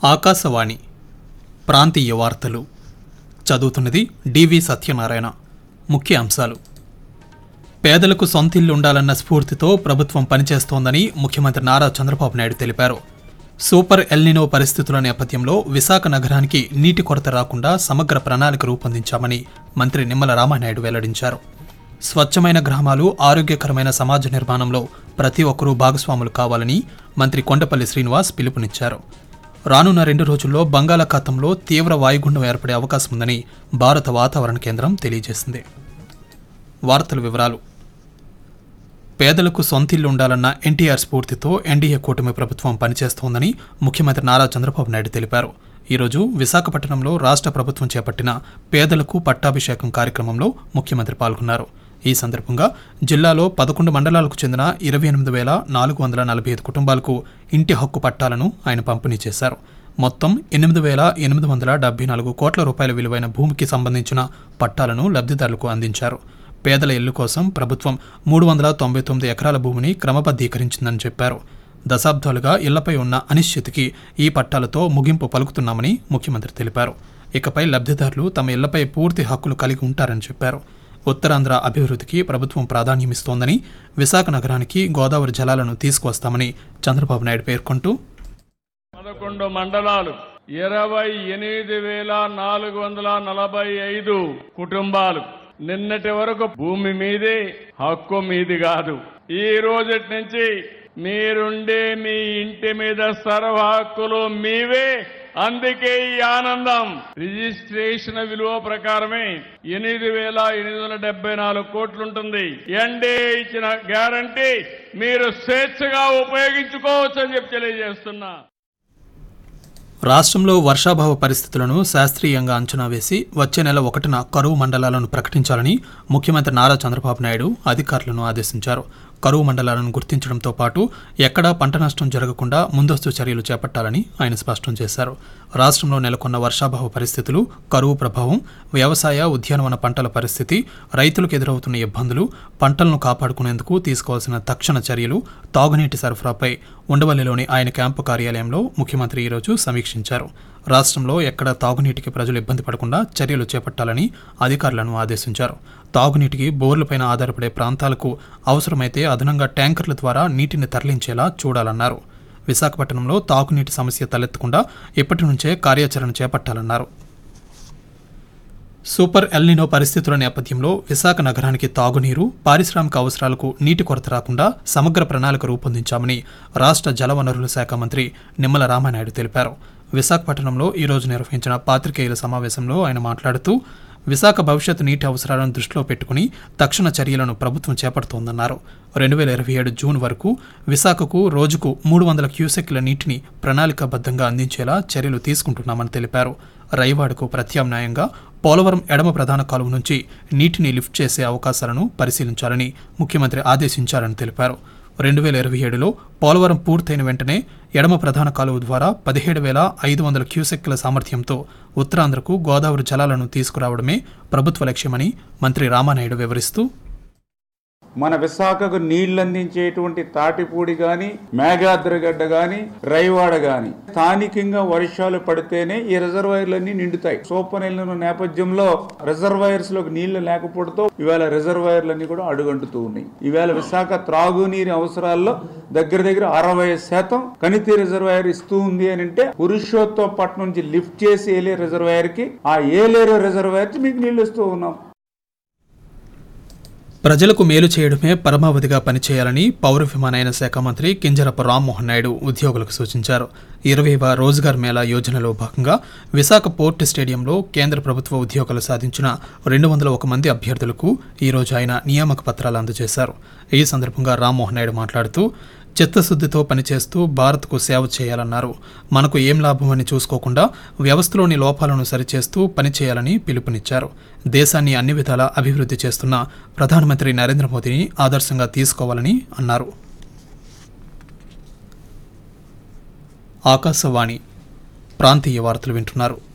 ఆకాశవాణి ప్రాంతీయ వార్తలు చదువుతున్నది డివి సత్యనారాయణ ముఖ్య అంశాలు పేదలకు సొంతిల్లు ఉండాలన్న స్ఫూర్తితో ప్రభుత్వం పనిచేస్తోందని ముఖ్యమంత్రి నారా చంద్రబాబు నాయుడు తెలిపారు సూపర్ ఎల్నినో పరిస్థితుల నేపథ్యంలో విశాఖ నగరానికి నీటి కొరత రాకుండా సమగ్ర ప్రణాళిక రూపొందించామని మంత్రి నిమ్మల రామానాయుడు వెల్లడించారు స్వచ్ఛమైన గ్రామాలు ఆరోగ్యకరమైన సమాజ నిర్మాణంలో ప్రతి ఒక్కరూ భాగస్వాములు కావాలని మంత్రి కొండపల్లి శ్రీనివాస్ పిలుపునిచ్చారు రానున్న రెండు రోజుల్లో బంగాళాఖాతంలో తీవ్ర వాయుగుండం ఏర్పడే అవకాశం ఉందని భారత వాతావరణ కేంద్రం తెలియజేసింది వార్తల వివరాలు పేదలకు సొంతిల్లు ఉండాలన్న ఎన్టీఆర్ స్ఫూర్తితో ఎన్డీఏ కూటమి ప్రభుత్వం పనిచేస్తోందని ముఖ్యమంత్రి నారా చంద్రబాబు నాయుడు తెలిపారు ఈరోజు విశాఖపట్నంలో రాష్ట్ర ప్రభుత్వం చేపట్టిన పేదలకు పట్టాభిషేకం కార్యక్రమంలో ముఖ్యమంత్రి పాల్గొన్నారు ఈ సందర్భంగా జిల్లాలో పదకొండు మండలాలకు చెందిన ఇరవై ఎనిమిది వేల నాలుగు వందల నలభై ఐదు కుటుంబాలకు ఇంటి హక్కు పట్టాలను ఆయన పంపిణీ చేశారు మొత్తం ఎనిమిది వేల ఎనిమిది వందల డెబ్బై నాలుగు కోట్ల రూపాయల విలువైన భూమికి సంబంధించిన పట్టాలను లబ్ధిదారులకు అందించారు పేదల ఇల్లు కోసం ప్రభుత్వం మూడు వందల తొంభై తొమ్మిది ఎకరాల భూమిని క్రమబద్ధీకరించిందని చెప్పారు దశాబ్దాలుగా ఇళ్లపై ఉన్న అనిశ్చితికి ఈ పట్టాలతో ముగింపు పలుకుతున్నామని ముఖ్యమంత్రి తెలిపారు ఇకపై లబ్ధిదారులు తమ ఇళ్లపై పూర్తి హక్కులు కలిగి ఉంటారని చెప్పారు ఉత్తరాంధ్ర అభివృద్ధికి ప్రభుత్వం ప్రాధాన్యమిస్తోందని విశాఖ నగరానికి గోదావరి జలాలను తీసుకువస్తామని చంద్రబాబు నాయుడు పేర్కొంటూ పదకొండు మండలాలు ఇరవై ఎనిమిది వేల నాలుగు వందల నలభై ఐదు కుటుంబాలు నిన్నటి వరకు భూమి మీదే హక్కు మీది కాదు ఈ రోజటి నుంచి మీరుండే మీ ఇంటి మీద సర్వ హక్కులు మీవే అందుకే ఈ ఆనందం రిజిస్ట్రేషన్ విలువ ప్రకారమే ఎనిమిది వేల ఎనిమిది వందల డెబ్బై నాలుగు కోట్లుంటుంది ఎన్డే ఇచ్చిన గ్యారంటీ మీరు స్వేచ్ఛగా ఉపయోగించుకోవచ్చు అని చెప్పి తెలియజేస్తున్నా రాష్ట్రంలో వర్షాభావ పరిస్థితులను శాస్త్రీయంగా అంచనా వేసి వచ్చే నెల ఒకటిన కరువు మండలాలను ప్రకటించాలని ముఖ్యమంత్రి నారా చంద్రబాబు నాయుడు అధికారులను ఆదేశించారు కరువు మండలాలను గుర్తించడంతో పాటు ఎక్కడా పంట నష్టం జరగకుండా ముందస్తు చర్యలు చేపట్టాలని ఆయన స్పష్టం చేశారు రాష్ట్రంలో నెలకొన్న వర్షాభావ పరిస్థితులు కరువు ప్రభావం వ్యవసాయ ఉద్యానవన పంటల పరిస్థితి రైతులకు ఎదురవుతున్న ఇబ్బందులు పంటలను కాపాడుకునేందుకు తీసుకోవాల్సిన తక్షణ చర్యలు తాగునీటి సరఫరాపై ఉండవల్లిలోని ఆయన క్యాంపు కార్యాలయంలో ముఖ్యమంత్రి ఈరోజు సమీక్షించారు రాష్ట్రంలో ఎక్కడ తాగునీటికి ప్రజలు ఇబ్బంది పడకుండా చర్యలు చేపట్టాలని అధికారులను ఆదేశించారు తాగునీటికి బోర్లపైన ఆధారపడే ప్రాంతాలకు అవసరమైతే అదనంగా ట్యాంకర్ల ద్వారా నీటిని తరలించేలా చూడాలన్నారు విశాఖపట్నంలో తాగునీటి సమస్య తలెత్తకుండా ఇప్పటి నుంచే కార్యాచరణ చేపట్టాలన్నారు సూపర్ ఎల్నినో పరిస్థితుల నేపథ్యంలో విశాఖ నగరానికి తాగునీరు పారిశ్రామిక అవసరాలకు నీటి కొరత రాకుండా సమగ్ర ప్రణాళిక రూపొందించామని రాష్ట్ర జలవనరుల శాఖ మంత్రి నిమ్మల రామానాయుడు తెలిపారు విశాఖపట్నంలో ఈరోజు నిర్వహించిన పాత్రికేయుల సమావేశంలో ఆయన మాట్లాడుతూ విశాఖ భవిష్యత్ నీటి అవసరాలను దృష్టిలో పెట్టుకుని తక్షణ చర్యలను ప్రభుత్వం చేపడుతోందన్నారు రెండు వేల ఇరవై ఏడు జూన్ వరకు విశాఖకు రోజుకు మూడు వందల క్యూసెక్ల నీటిని ప్రణాళికాబద్ధంగా అందించేలా చర్యలు తీసుకుంటున్నామని తెలిపారు రైవాడకు ప్రత్యామ్నాయంగా పోలవరం ఎడమ ప్రధాన కాలువ నుంచి నీటిని లిఫ్ట్ చేసే అవకాశాలను పరిశీలించాలని ముఖ్యమంత్రి ఆదేశించారని తెలిపారు రెండు వేల ఇరవై ఏడులో పోలవరం పూర్తయిన వెంటనే ఎడమ ప్రధాన కాలువ ద్వారా పదిహేడు వేల ఐదు వందల క్యూసెక్ల సామర్థ్యంతో ఉత్తరాంధ్రకు గోదావరి జలాలను తీసుకురావడమే ప్రభుత్వ లక్ష్యమని మంత్రి రామానాయుడు వివరిస్తూ మన విశాఖకు నీళ్లు అందించేటువంటి తాటిపూడి గాని మేఘాద్రగడ్డ గాని రైవాడ గాని స్థానికంగా వర్షాలు పడితేనే ఈ రిజర్వాయర్లన్నీ నిండుతాయి సూపర్ ఎల్లిన నేపథ్యంలో రిజర్వాయర్స్ లోకి నీళ్లు లేకపోవడంతో ఇవాళ రిజర్వాయర్లన్నీ కూడా అడుగంటుతూ ఉన్నాయి ఈవేళ విశాఖ త్రాగునీరు అవసరాల్లో దగ్గర దగ్గర అరవై శాతం కనితి రిజర్వాయర్ ఇస్తూ ఉంది అని అంటే పురుషోత్తపట్నం నుంచి లిఫ్ట్ చేసి ఏలే రిజర్వాయర్ కి ఆ ఏలేరు రిజర్వాయర్ కి మీకు నీళ్లు ఇస్తూ ఉన్నాం ప్రజలకు మేలు చేయడమే పరమావధిగా పనిచేయాలని పౌర విమానయాన శాఖ మంత్రి కింజరపు రామ్మోహన్ నాయుడు ఉద్యోగులకు సూచించారు ఇరవైవ రోజ్గార్ మేళా యోజనలో భాగంగా విశాఖ పోర్ట్ స్టేడియంలో కేంద్ర ప్రభుత్వ ఉద్యోగులు సాధించిన రెండు వందల ఒక మంది అభ్యర్థులకు ఈరోజు ఆయన నియామక పత్రాలు అందజేశారు ఈ సందర్భంగా రామ్మోహన్ నాయుడు మాట్లాడుతూ చిత్తశుద్ధితో పనిచేస్తూ భారత్కు సేవ చేయాలన్నారు మనకు ఏం లాభమని చూసుకోకుండా వ్యవస్థలోని లోపాలను సరిచేస్తూ పనిచేయాలని పిలుపునిచ్చారు దేశాన్ని అన్ని విధాలా అభివృద్ధి చేస్తున్న ప్రధానమంత్రి నరేంద్ర మోదీని ఆదర్శంగా తీసుకోవాలని అన్నారు ఆకాశవాణి ప్రాంతీయ వార్తలు వింటున్నారు